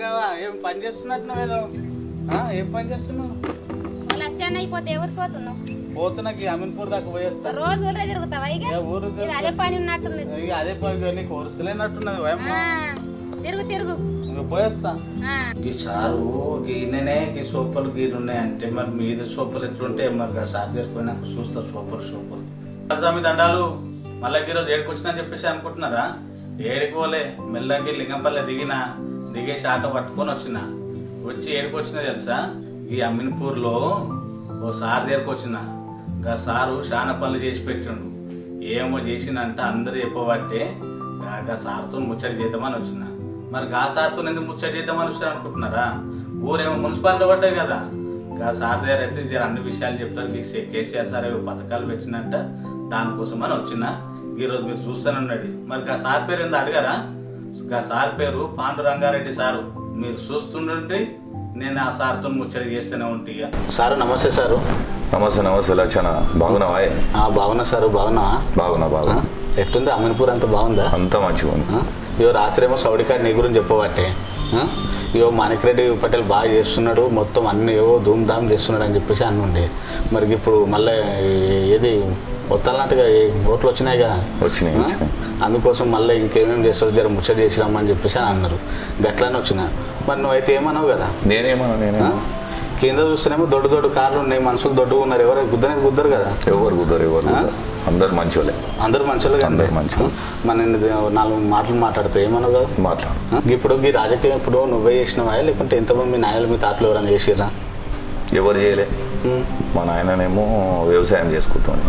భార్గవ ఏం పని చేస్తున్నట్టున్నావు ఏదో ఆ, ఏం పని చేస్తున్నావు మళ్ళీ వచ్చాను అయిపోతే ఎవరికి పోతున్నావు పోతున్నకి అమీన్పూర్ దాకా పోయేస్తా రోజు ఊరే తిరుగుతావా ఇక ఏ ఊరు ఇది అదే పని ఉన్నట్టుంది ఇక అదే పని నీకు వరుసలేనట్టున్నది ఓయమ్మ. ఆ, తిరుగు తిరుగు ఇంక పోయేస్తా ఆ, ఈ సారు గీననే ఈ సోపలు గీలు ఉన్నాయంటే మరి మీద సోపలు ఎట్లుంటే మరి ఆ సార్ దగ్గరికి పోయినాక చూస్తా సూపర్ సూపర్ స్వామి దండాలు మళ్ళీ ఈరోజు ఏడుకు వచ్చినా చెప్పేసి అనుకుంటున్నారా ఏడికి పోలే మెల్లకి లింగంపల్లె దిగిన దిగేసి ఆటో పట్టుకొని వచ్చిన వచ్చి ఏడుకు వచ్చిన తెలుసా ఈ అమ్మినపూర్లో ఓ సార్ దగ్గరకు వచ్చిన ఇంకా సారు చాలా పనులు చేసి పెట్టిండు ఏమో చేసినంట అందరూ చెప్పబట్టే గా సార్తో ముచ్చట చేద్దామని వచ్చిన మరి గా సార్తో ఎందుకు ముచ్చట చేద్దామని వచ్చిన అనుకుంటున్నారా ఊరేమో మున్సిపాలిటీ పడ్డాయి కదా గా సార్ దగ్గర అయితే జర అన్ని విషయాలు చెప్తారు మీకు సే- కేసీఆర్ సార్ ఏవో పథకాలు పెట్టినట్ట దానికోసం అని వచ్చిన ఈరోజు మీరు చూస్తానన్నాడు మరి గా సార్ పేరు ఏందో అడిగారా గా సార్ పేరు పాండురంగారెడ్డి సారు మీరు చూస్తుండంటే నేను ఆ సార్తో ముచ్చట చేస్తూనే ఉంటా ఇక సారు నమస్తే సారు నమస్తే నమస్తే లక్షణ బాగున్నావా బాగున్నా సారు బాగున్నా బాగున్నా బాగున్నా ఎట్టుంది అమీన్పూర్ అంతా బాగుందా అంతా మంచిగా ఉంది ఆ? ఇయో రాత్రేమో సౌడికాడ్ నీ గురించి చెప్పబట్టే ఆ? ఇయో మాణిక్రెడ్డి పటేల్ బాగా చేస్తున్నాడు మొత్తం అన్ని ఏవో ధూమ్ ధామ్ చేస్తున్నాడు అని చెప్పేసి అన్ని ఉండే మరి ఇప్పుడు మళ్ళీ ఏది వస్తానంటగా ఓట్లు వచ్చినాయిగా వచ్చినాయి ఆ? వచ్చినాయి అందుకోసం మళ్ళీ ఇంకేమేమి చేస్తావు జర ముచ్చట చేసి రమ్మని చెప్పేసి అని అన్నారు గట్లానే వచ్చిన మరి నువ్వైతే ఏమన్నావు కదా నేనేమన్నా ఆ? నేనే కింద చూస్తేనేమో దొడ్డు దొడ్డు కార్లు ఉన్నాయి మనుషులు దొడ్డుగా ఉన్నారు ఎవరు గుద్దనే గుద్దరు కదా ఎవరు కుదరు ఎవరు కుదరు అందరు మంచోళ్ళే అందరు మంచోళ్ళు అందరు మంచోళ్ళు. మన నాలుగు మాటలు మాట్లాడితే ఏమన్నావు కదా మాట్లాడు ఆ? ఇప్పుడు ఈ రాజకీయం ఇప్పుడు నువ్వే చేసినవా లేకుంటే ఎంతమంది మీ నాయనలు మీ తాతలు ఎవరైనా చేసిరా ఎవరు చేయలే మా నాయననేమో వ్యవసాయం చేసుకుంటాను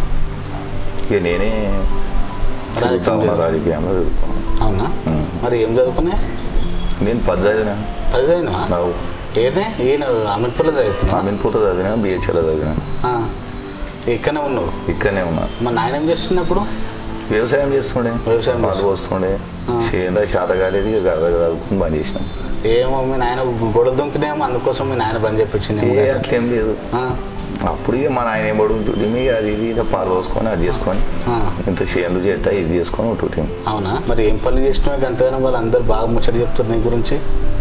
ఇక నేనే తిరుగుతా ఉన్నా రాజకీయంలో తిరుగుతాను అవునా ఉమ్. మరి ఏం చదువుకున్నా నేను పది చదివినా అది చదివినవా నాకు ఏదే ఈయన అమీన్పూర్లో చదువుకున్నా అమీన్పూర్ చదివినా బిహెచ్ఎల్ చదివినా ఇక్కడనే ఉన్నావు ఇక్కడనే ఉన్నా మా నాయన ఏం చేస్తున్నప్పుడు వ్యవసాయం చేస్తుండే వ్యవసాయం పాలు పోస్తుండే చేయందా శాత కాలేదు ఇక గడద చదువుకుని బంద్ చేసినాం ఏమో మీ నాయన గొడవ దుంకినేమో అందుకోసం మీ నాయన బంద్ చెప్పించింది ఏ అట్లేం లేదు అప్పుడు ఇక మా నాయన ఏం పడి ఉంటుంది మీ అది ఇది ఇక పాలు పోసుకొని అది చేసుకొని ఇంత చేయండు చేట ఇది చేసుకొని ఉంటుంది అవునా మరి ఏం పనులు చేసినావు అంతగానో వాళ్ళు అందరు బాగా ముచ్చట చెప్తారు నీ గురించి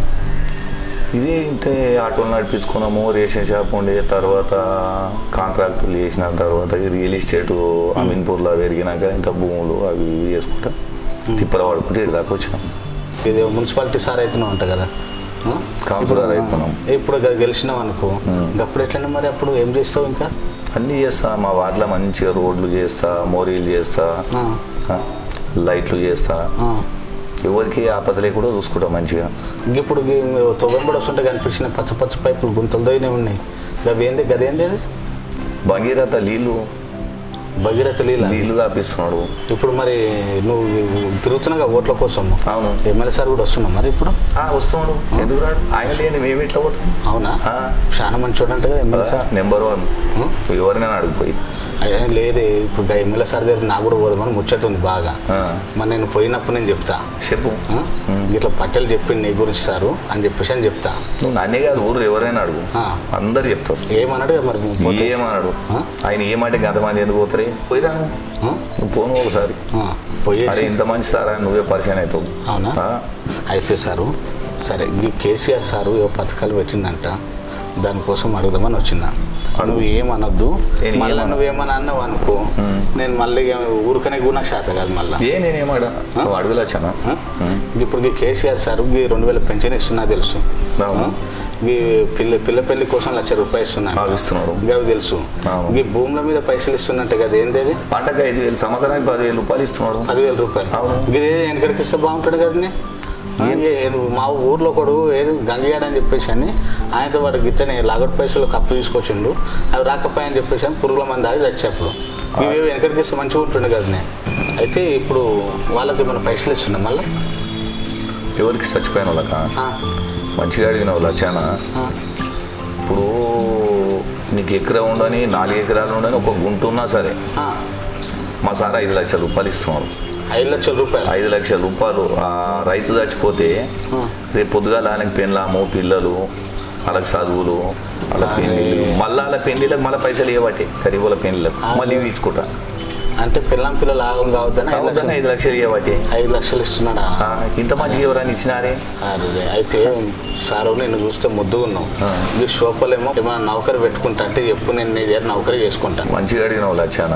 ఇది ఇంతే ఆటోలు నడిపించుకున్నాము రేషన్ షాప్ ఉండే తర్వాత కాంట్రాక్టులు చేసిన తర్వాత ఈ రియల్ ఎస్టేట్ అమీన్పూర్లో పెరిగినాక ఇంత భూములు అవి ఇవి చేసుకుంటా తిప్పల పడుకుంటే ఇటు దాకా వచ్చినాం ఇది మున్సిపాలిటీ సార్ అవుతున్నావు అంట కదా ఆ? కౌన్సిలర్ అవుతున్నాం ఇప్పుడు గ- గెలిచినావు అనుకో అప్పుడు ఎట్లనే మరి అప్పుడు ఏం చేస్తావు ఇంకా అన్నీ చేస్తా మా వార్డులో మంచిగా రోడ్లు చేస్తా మోరీలు చేస్తా ఆ, ఆ, లైట్లు చేస్తా ఆ. ఎవరికి ఆపద లేకుండా చూసుకుంటా మంచిగా ఇంక ఇప్పుడు తొగంబడి వస్తుంటే కనిపించిన పచ్చ పచ్చ పైపులు గుంతలతోనే ఉన్నాయి అవి ఏంది గదేంది అది భగీరథ నీళ్ళు భగీరథ నీళ్ళ నీళ్ళు తాపిస్తున్నాడు ఇప్పుడు మరి నువ్వు తిరుగుతున్నావు కదా ఓట్ల కోసం అవును ఎమ్మెల్యే సార్ కూడా వస్తున్నావు మరి ఇప్పుడు ఆ, వస్తున్నాడు ఎందుకు రాడు ఆయన లేని మేము ఎట్లా పోతాం అవునా ఆ, చాలా మంచి చూడంటే కదా ఎమ్మెల్యే సార్ నెంబర్ వన్ ఎవరినైనా అడిగిపోయి అయ్యా, లేదే ఇప్పుడు గా ఎమ్మెల్యే సార్ దగ్గర నాకు కూడా పోదామని ముచ్చట ఉంది బాగా ఆ, మరి నేను పోయినప్పుడు నేను చెప్తా చెప్పు ఆ? ఇట్లా పట్టెలు చెప్పింది నీ గురించి సారు అని చెప్పేసి అని చెప్తా నువ్వు నన్నే కాదు ఊరు ఎవరైనా అడుగు ఆ. అందరు చెప్తారు ఏమన్నాడు ఇక మరి పోతే? ఏమన్నాడు ఆ? ఆయన ఏమంటే గతమంది ఎందుకు పోతారు పోయిరాను ఆ? నువ్వు పోను ఒకసారి ఆ, పోయేసి అరే ఇంత మంచి సారా నువ్వే పరిచయం అవుతావు అవునా ఆ, అయితే సారు సరే ఈ కేసీఆర్ సారు ఏ పథకాలు పెట్టిందంట దానికోసం అడుగుదామని వచ్చిన నువ్వు ఏమనొద్దు నేను మళ్ళీ ఏమనను. నువ్వేమని అన్నావు అనుకో నేను మళ్ళీ ఇక ఊరికనే కూడా శాత కాదు మళ్ళీ ఏ నేనేమాడా నువ్వు అడుగులచ్చానా ఇప్పుడు ఈ కేసీఆర్ సార్ ఈ రెండు వేల పెన్షన్ ఇస్తున్నా తెలుసు అవును. ఈ పిల్ల పిల్ల పెళ్లి కోసం లక్ష రూపాయలు ఇస్తున్నా ఆ, ఇస్తున్నాడు. అవి తెలుసు అవును. ఈ భూముల మీద పైసలు ఇస్తున్నట్టు కదా ఏంది అది పంటకు ఐదు వేలు సంవత్సరానికి పదివేలు రూపాయలు ఇస్తున్నాడు పదివేల రూపాయలు అవును. ఇది వెనకడికి ఇస్తే బాగుంటాడు కదా మా ఊర్లో ఒకడు ఏది గంగయ్యాడు అని చెప్పేసి అని ఆయనతో వాడు గిట్టని లాగట్ పైసలు కప్పు తీసుకొచ్చిండు అవి రాకపోయాయని చెప్పేసి అని పురుగుల మంది దాగి చచ్చేప్పుడు ఇవి వెనకడికి ఇస్తే మంచిగా ఉంటుండే కదా అయితే ఇప్పుడు వాళ్ళకి మన పైసలు ఇస్తున్నాం మళ్ళీ ఎవరికి చచ్చిపోయిన వాళ్ళక మంచిగా అడిగిన వాళ్ళు వచ్చానా ఇప్పుడు నీకు ఎకరా ఉండని నాలుగు ఎకరాలు ఉండని ఒక గుంట ఉన్నా సరే మా సార్ ఐదు లక్షల రూపాయలు ఇస్తున్నారు ఐదు లక్షల రూపాయలు ఐదు లక్షల రూపాయలు ఆ రైతు చచ్చిపోతే రేపు పొద్దుగాల ఆయనకి పెళ్ళాము పిల్లలు వాళ్ళకి చదువులు వాళ్ళ పెళ్ళిళ్ళు మళ్ళీ వాళ్ళ పెళ్ళిళ్ళకి మళ్ళీ పైసలు ఇవ్వబట్టి గరీబుల పెళ్ళిళ్ళకు మళ్ళీ ఇవి ఇచ్చుకుంటా అంటే పిల్లం పిల్లలు ఆగం కావద్దని ఐదు కావద్దని లక్షలు ఐదు లక్షలు ఇవ్వబట్టి ఐదు లక్షలు ఇస్తున్నాడా ఆ, ఇంత మంచిగా ఎవరైనా ఇచ్చినారే అరే అయితే సారు నేను చూస్తే ముద్దుగా ఉన్నావు ఆ. ఈ షోపలేమో ఏమైనా నౌకరి పెట్టుకుంటా అంటే ఎప్పుడు నేను నీ దగ్గర నౌకరి చేసుకుంటాను మంచిగా అడిగినావు లక్షణ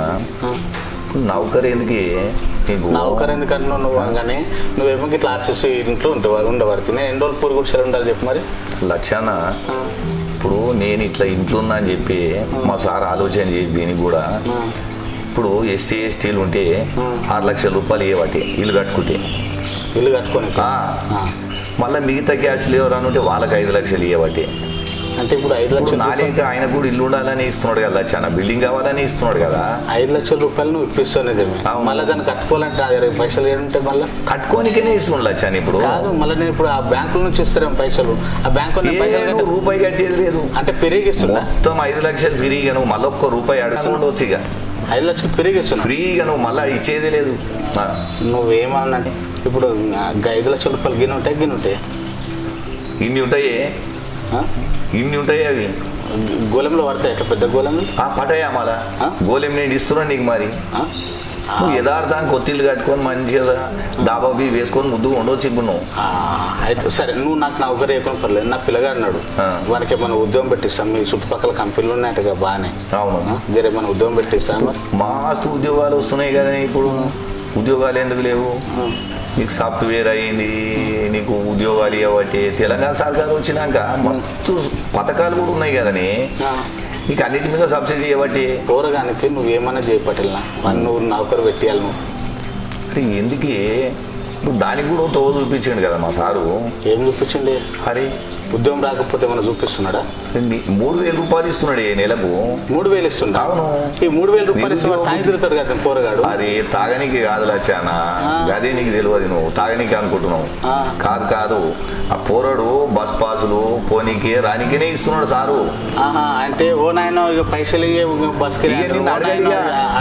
నౌకరు ఎందుకు నీకు నౌకరి ఎందుకన్నా నువ్వు అనగానే నువ్వేమో ఇట్లా ఆర్సీసీ ఇంట్లో ఉంటావు ఉండబడితే నేను ఎన్ని రోజులు పూరి కూడా ఉండాలి చెప్పు మరి లక్షణ ఇప్పుడు నేను ఇట్లా ఇంట్లో ఉన్నా అని చెప్పి మా సార్ ఆలోచన చేసి దీనికి కూడా ఇప్పుడు ఎస్సీ ఎస్టీలు ఉంటే ఆరు లక్షల రూపాయలు ఇవ్వటి ఇల్లు కట్టుకుంటే ఇల్లు కట్టుకొని ఆ, మళ్ళీ మిగతా క్యాష్లు ఎవరైనా ఉంటే వాళ్ళకి ఐదు లక్షలు ఇవ్వబట్టి అంటే ఇప్పుడు ఐదు ఇప్పుడు లక్షల రూపాయలు- నాలేక ఆయన కూడా ఇల్లు ఉండాలని ఇస్తున్నాడు కదా లక్షణ బిల్డింగ్ కావాలని ఇస్తున్నాడు కదా ఐదు లక్షల రూపాయలు నువ్వు ఇప్పిస్తావు నిజమే అవును. మళ్ళీ దాన్ని కట్టుకోవాలంటే ఆ ఇరవై పైసలు ఏంటంటే మళ్ళీ కట్టుకోనికనే ఇస్తున్నాడు లక్షణ ఇప్పుడు కాదు మళ్ళీ నేను ఇప్పుడు ఆ బ్యాంకుల నుంచి ఇస్తారేమో పైసలు ఆ బ్యాంకు ఏ పైసలు నువ్వు కట్ట- రూపాయి కట్టేది లేదు అంటే పెరిగిస్తున్నా మొత్తం ఐదు లక్షలు ఫ్రీగా నువ్వు మళ్ళీ ఒక్క రూపాయి అడగకుండా ఇక ఐదు లక్షలు పెరిగిస్తున్నా ఫ్రీగా నువ్వు మళ్ళీ ఇచ్చేది లేదు ఆ, నువ్వేమన్నా ఇప్పుడు ఆ ఐదు లక్షల రూపాయలు గిన్నె ఉంటాయి గిన్నె ఉంటాయి ఇన్ని ఉంటాయి ఆ? ఇన్ని ఉంటాయి అవి గోళంలో పడతాయి ఎట్లా పెద్ద గోళంలో ఆ పటాయా మళ్ళా ఆ? గోలెం నేను ఇస్తున్నాను నీకు మరి ఆ? నువ్వు యథార్థాన్ని కొత్తిల్లు కట్టుకొని మంచిగా దాబా బీ వేసుకొని ముద్దుగా ఉండొచ్చు ఇప్పుడు నువ్వు ఆ, అయితే సరే నువ్వు నాకు నా ఒకరు చెప్పిన పర్లేదు నా పిల్లగాడు అన్నాడు ఆ. వానికి ఏమైనా ఉద్యోగం పెట్టిస్తాం మీ చుట్టుపక్కల కంపెనీలు ఉన్నాయటగా బాగానే అవును జర ఏమైనా ఉద్యోగం పెట్టిస్తాం మరి మస్తు ఉద్యోగాలు వస్తున్నాయి కదా ఇప్పుడు ఉద్యోగాలు ఎందుకు లేవు నీకు సాఫ్ట్వేర్ అయ్యింది నీకు ఉద్యోగాలు ఇవ్వబట్టి తెలంగాణ సర్కారు వచ్చినాక మస్తు పథకాలు కూడా ఉన్నాయి కదని ఆ. నీకు అన్నిటి మీద సబ్సిడీ ఇవ్వబట్టి కూరగానికి నువ్వేమన్నా చేపట్టినా మరి నువ్వు నౌకరు పెట్టియాలి నువ్వు అరే ఎందుకే ఇప్పుడు దానికి కూడా తో చూపించాడు కదా మా సారు ఏం చూపించండి అరే ఉద్యోగం రాకపోతే ఏమైనా చూపిస్తున్నాడా నీ మూడు వేల రూపాయలు ఇస్తున్నాడు ఏ నెలకు మూడు వేలు ఇస్తుండా అవును. ఈ మూడు వేల రూపాయలు ఇస్తే వాడు తాగి తిరుగుతాడు కదా కూరగాడు అరే తాగనీకి కాదు లచ్చానా ఆ. గదే నీకు తెలియదు నువ్వు తాగనీకి అనుకుంటున్నావు ఆ. కాదు కాదు ఆ పోరాడు బస్ పాసులు పోనీకి రానికినే ఇస్తున్నాడు సారు ఆహా అంటే ఓ నాయన ఇక పైసలు ఇయ్య బస్కి ఇక నిన్ను అడగడిగా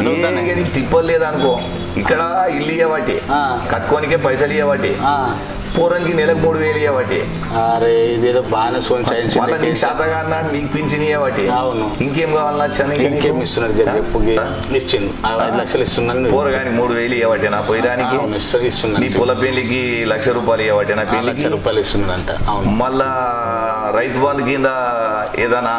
ఏ ఇక నీకు తిప్పలేదు అనుకో ఇక్కడ ఇల్లు ఇవ్వబట్టి ఆ. కట్టుకోనికే పైసలు ఇవ్వబట్టి పోరానికి నెలకు మూడు వేలు ఇవ్వబట్టి అరే ఇదేదో బాగానే సోన్ సైన్స్ మళ్ళీ నీకు శాతగా అన్నాడు నీకు పింఛన్ ఇవ్వబట్టి అవును. ఇంకేం కావాలన్నా వచ్చాను ఇంకేం ఇస్తున్నారు జర చెప్పు ఇచ్చింది ఆ ఐదు లక్షలు ఇస్తున్నాను పోరగాని మూడు వేలు ఇవ్వబట్టి నా పోయడానికి అవును ఇస్తారు నీ ఇస్తున్నాను పొల పెళ్లికి లక్ష రూపాయలు ఇవ్వబట్టి నా ఆ లక్ష పెళ్లికి రూపాయలు ఇస్తున్నాడంట అవును మళ్ళా రైతు బంధు కింద ఏదైనా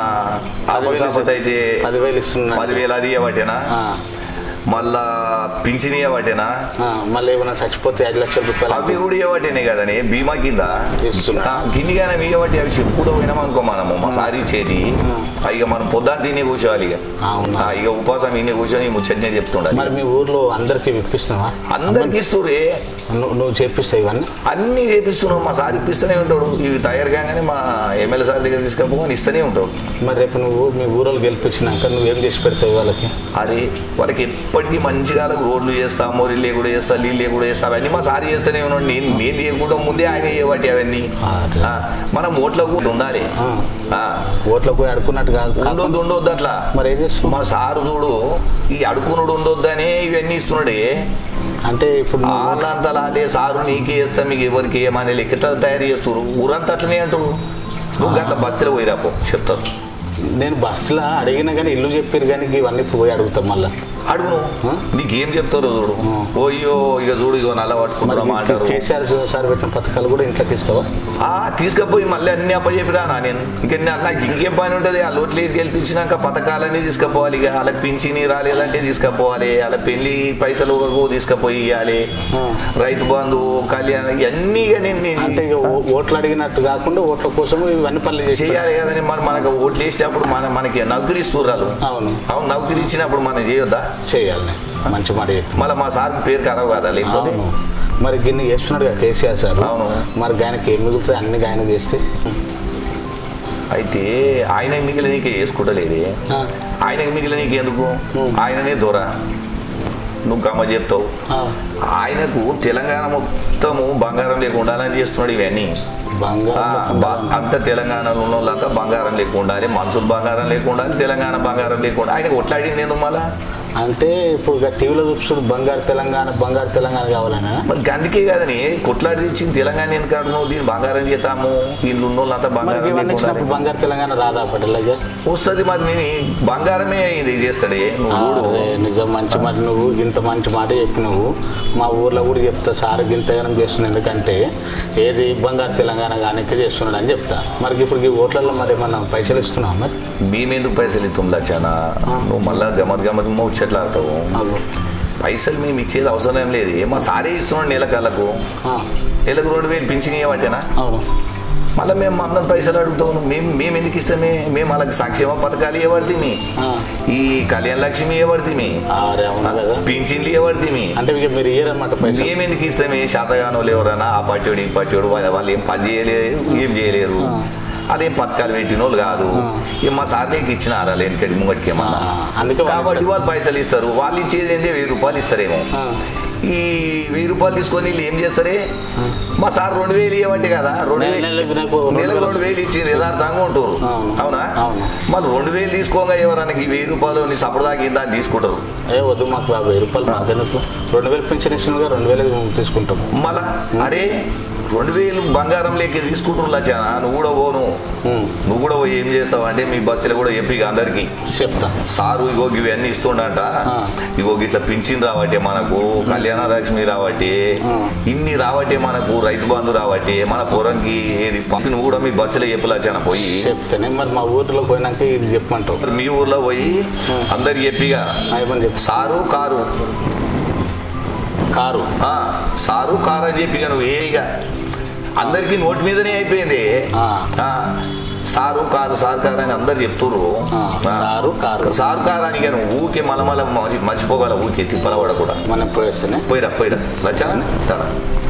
ఆపసాపత అయితే పదివేలు ఇస్తున్నాడు పదివేలు అది ఇవ్వబట్టేనా ఆ, మళ్ళా పింఛన్ ఇవ్వబట్టేనా ఆ, మళ్ళీ ఏమైనా చచ్చిపోతే ఐదు లక్షల రూపాయలు అవి కూడా ఇవ్వబట్టేనే కదనే బీమా కింద ఇస్తున్నా. గిన్నిగానే ఇవ్వబట్టి అవి చెప్పుడు పోయినాం అనుకో మనము మా సారి చేతి ఇక మనం పొద్దున్న తిని కూర్చోవాలి ఇక అవునా ఆ, ఇక ఉపవాసం ఇన్ని కూర్చొని ఈ ముచ్చట్నే చెప్తుండాలి మరి మీ ఊర్లో అందరికి విప్పిస్తున్నావా అందరికి ఇస్తురే నువ్వు నువ్వు చేపిస్తావు ఇవన్నీ అన్నీ చేపిస్తున్నాం మా సార్ ఇప్పిస్తూనే ఉంటాడు ఇవి తయారు కాగానే మా ఎమ్మెల్యే సార్ దగ్గర తీసుకపోని ఇస్తూనే ఉంటాడు మరి రేపు నువ్వు మీ ఊరోళ్ళు గెలిపించినాక నువ్వేం చేసి పెడతావు వాళ్ళకి అరే వాళ్ళకి ఎప్పటికీ మంచిగా వాళ్ళకి రోడ్లు చేస్తా మోరీలు కూడా చేస్తా నీళ్ళు కూడా చేస్తా అవన్నీ మా సార్ చేస్తూనే ఉన్నాడు నేను నేను చేయకుండా ముందే ఆయన చేయబట్టి అవన్నీ అరే. ఆ, మనం ఓట్లకు కూడా ఉండాలి ఆ. ఆ, ఓట్లకు పోయి అడుకున్నట్టు కాదు ఉండొద్దు ఉండొద్దు అట్లా మరి ఏం చేస్తావు మా సారు చూడు ఈ అడుకునుడు ఉండొద్దని ఇవన్నీ ఇస్తున్నాడే అంటే ఇప్పుడు నువ్వు వాళ్ళంతా లాలే సారు నీకే ఇస్తా మీకు ఎవరికి ఏమని లెక్క ఎట్లా తయారు చేస్తారు ఊరంతా అట్లనే అంటారు నువ్వు గట్ల బస్సులో పోయిరాపో చెప్తారు నేను బస్సులో అడిగినా కానీ ఇల్లు చెప్పారు కానీ ఇవన్నీ పోయి అడుగుతాం మళ్ళా అడుగును ఆ? నీకేం చెప్తారో చూడు ఆ. ఓయ్యో ఇక చూడు ఇగో నల్ల పట్టుకుంటున్నాం మరి అంటారు కేసీఆర్ సార్ పెట్టిన పథకాలు కూడా ఇంట్లోకి ఇస్తావా ఆ తీసుకపోయి మళ్ళీ అన్ని అప్పచెప్పిరా నా నేను ఇంక నా- నాకు ఇంకేం పని ఉంటుంది ఆ లోట్లు వేసి గెలిపించినాక పథకాలన్నీ తీసుకుపోవాలి ఇక వాళ్ళకి పింఛని రాలేదంటే తీసుకుపోవాలి వాళ్ళ పెళ్లి పైసలు తీసుకుపోయి ఇవ్వాలి ఆ. రైతు బంధు కళ్యాణం ఇవన్నీ ఇక నేను నేను- అంటే ఇక ఓ- ఓట్లు అడిగినట్టు కాకుండా ఓట్ల కోసం ఇవన్నీ పనులు చేసి చేయాలి కదని మరి మనకు ఓట్లు వేసేటప్పుడు మన మనకి నౌకరి ఇస్తుర్రాలు అవును అవును నౌకరి ఇచ్చినప్పుడు మనం చేయొద్దా చేయాలి మంచి మాట చెప్పు. మళ్ళీ మా సార్ పేరు ఖరాబ్ కదా లేకపోతే అవును మరి గిన్ని చేస్తున్నాడు కదా కేసీఆర్ సార్ అవును. మరి ఆయనకి ఏం మిగులుతుంది అన్ని ఆయన చేస్తే అయితే ఆయన మిగిలిన నీకే వేసుకుంటలేదే ఆ, ఆయనకి మిగిలిన నీకు ఎందుకు ఉం. ఆయననే దొర నువ్వు గమ్మ చెప్తావు ఆ, ఆయనకు తెలంగాణ మొత్తము బంగారం లేకుండా ఉండాలని చేస్తున్నాడు ఇవన్నీ ఆ, బంగారం బ- అంత తెలంగాణలో ఉన్న వాళ్ళంతా బంగారం లేకుండా ఉండాలి మనుషులు బంగారం లేకుండా ఉండాలి తెలంగాణ బంగారం లేకుండా ఆయన కొట్లాడింది ఎందుకు మళ్ళా అంటే ఇప్పుడు ఇక టీవీలో చూపిస్తుంది బంగారు తెలంగాణ బంగారు తెలంగాణ కావాలనా మరి అందుకే కాదని కొట్లాడి తెచ్చింది తెలంగాణ ఎందుకు ఆడుతున్నావు దీన్ని బంగారం చేస్తాము వీళ్ళు ఉన్న వాళ్ళంతా మరి బంగారం ఇవన్నీ లేకుండా ఇచ్చినప్పుడు బంగారు తెలంగాణ రాదా పటేలగా వస్తుంది మరి నేను బంగారమే ఇది చేస్తాడే నువ్వు చూడు నిజం మంచి మాట నువ్వు ఇంత మంచి మాట చెప్పినావు మా ఊర్లో కూడా చెప్తా సార్ గింతగానం చేస్తున్నాడు ఎందుకంటే ఏది బంగారు తెలంగాణ కానీ చేస్తున్నాడు అని చెప్తా మరి ఇప్పుడు ఈ ఓట్లలో మరి మనం పైసలు ఇస్తున్నాం మరి మేమెందుకు పైసలు ఇస్తాం లచ్చన నువ్వు మళ్ళా గమత్ గమత్ ముచ్చట్లు ఆడతావు అవు. పైసలు మేము ఇచ్చేది అవసరం ఏం లేదు ఏమో సారే ఇస్తున్నాడు నెలకాలకు ఆ, నెలకు రెండు వేలు పింఛన్ ఇవ్వటేనా అవును మళ్ళీ మేము మమ్మల్ని పైసలు అడుగుతాము మేము మేము ఎందుకు ఇస్తామే మేము వాళ్ళకి సంక్షేమ పథకాలు ఇవ్వబడితే ఆ. ఈ కళ్యాణ లక్ష్మి ఇవ్వబడితే అరే అవును కదా పింఛన్లు ఇవ్వబడితే అంటే ఇక మీరు ఇయ్యరన్నమాట పైసలు మేము ఎందుకు ఇస్తామే శాతగానోళ్ళు ఎవరన్నా ఆ పార్టీవాడు ఈ పార్టీవాడు వాళ్ళ- వాళ్ళు ఏం పని చేయలేరు ఏం చేయలేరు ఆ. వాళ్ళు ఏం పథకాలు పెట్టిన వాళ్ళు కాదు ఆ. ఇక మా సార్లేకి ఇచ్చినారా లేనికటి ముంగటికి ఏమన్నా ఆ, అందుకే వాళ్ళు కాబట్టి ఇస్తారు. వాళ్ళు పైసలు ఇస్తారు వాళ్ళు ఇచ్చేది ఏంటి వెయ్యి రూపాయలు ఇస్తారేమో ఆ. ఈ వెయ్యి రూపాయలు తీసుకొని వీళ్ళు ఏం చేస్తారే మా సార్ రెండు వేలు ఇవ్వండి కదా రెండు నెల- వేలు నెలకు నాకు రెండు నెలకు వేలు రెండు వేలు ఇచ్చి యథార్థంగా ఉంటారు అవును. అవునా అవును. మళ్ళీ రెండు వేలు తీసుకోగా ఎవరన్నా ఈ వెయ్యి రూపాయలు నీ సపడదాకి ఇందా అని తీసుకుంటారు ఏ వద్దు మాకు ఆ వెయ్యి రూపాయలు మాకు ఎందుకు రెండు వేలు పెన్షన్ ఇచ్చినగా రెండు వేలు తీసుకుంటాం మళ్ళా అరే రెండు వేలు బంగారం లేక తీసుకుంటున్నారు లచ్చానా నువ్వు కూడా పోను ఉమ్, నువ్వు కూడా పోయి ఏం చేస్తావు అంటే మీ బస్సులో కూడా చెప్పి ఇక అందరికి చెప్తా సారు ఇగో ఇవి అన్ని ఇస్తుండంట ఆ. ఇగో ఇట్లా పింఛన్ రావట్టే మనకు కళ్యాణ లక్ష్మి రావట్టే ఆ. ఇన్ని రావట్టే మనకు రైతు బంధు రావట్టే మన పొరంకి ఏది పంపి నువ్వు కూడా మీ బస్సులో చెప్పలచ్చాన పోయి చెప్తానే మరి మా ఊరిలో పోయినాక ఇది చెప్పమంటావు మరి మీ ఊర్లో పోయి అందరికి చెప్పిగా అయిపోయింది చెప్పు సారు కారు కారు ఆ, సారు కారు అని చెప్పిగా నువ్వు ఏగా అందరికి నోటి మీదనే అయిపోయింది ఆ. ఆ, సారు కారు సారు కారు అని అందరు చెప్తుర్రు ఆ, ఆ. సారు కారు సారు కారు అని కానీ ఊకే మలమల మర్చిపోగల ఊకే తిప్పల పడకూడదు మనం పోయేస్తేనే పోయిరా పోయిరా లచ్చా తడ